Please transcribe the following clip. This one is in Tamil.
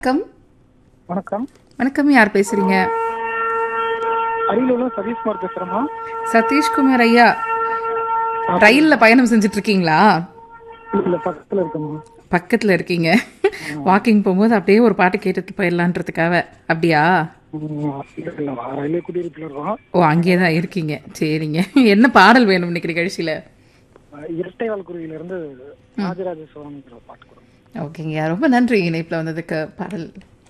வணக்கம் வணக்கம் வணக்கம் யார் பேசுறீங்க அரியலூர்ல சதீஷ்குமார் பேசுறேம்மா சதீஷ்குமார் ஐயா ரயில்ல பயணம் செஞ்சுட்டு இருக்கீங்களா இல்ல பக்கத்துல இருக்கேம்மா பக்கத்துல இருக்கீங்க வாக்கிங் போகும்போது அப்படியே ஒரு பாட்டு கேட்டுட்டு போயிடலான்றதுக்காக அப்படியா ம், இல்ல இல்ல ரயில்வே குடியிருப்புல இருக்கோம் ஓ அங்கேயே தான் இருக்கீங்க சரிங்க என்ன பாடல் வேணும் இன்னைக்கு நிகழ்ச்சியில இரட்டைவால் குருவில இருந்து ராஜராஜ சோழங்கிற பாட்டு கொடுங்க ஓகேங்க ரொம்ப நன்றி இணைப்புல வந்ததுக்கு பாடல்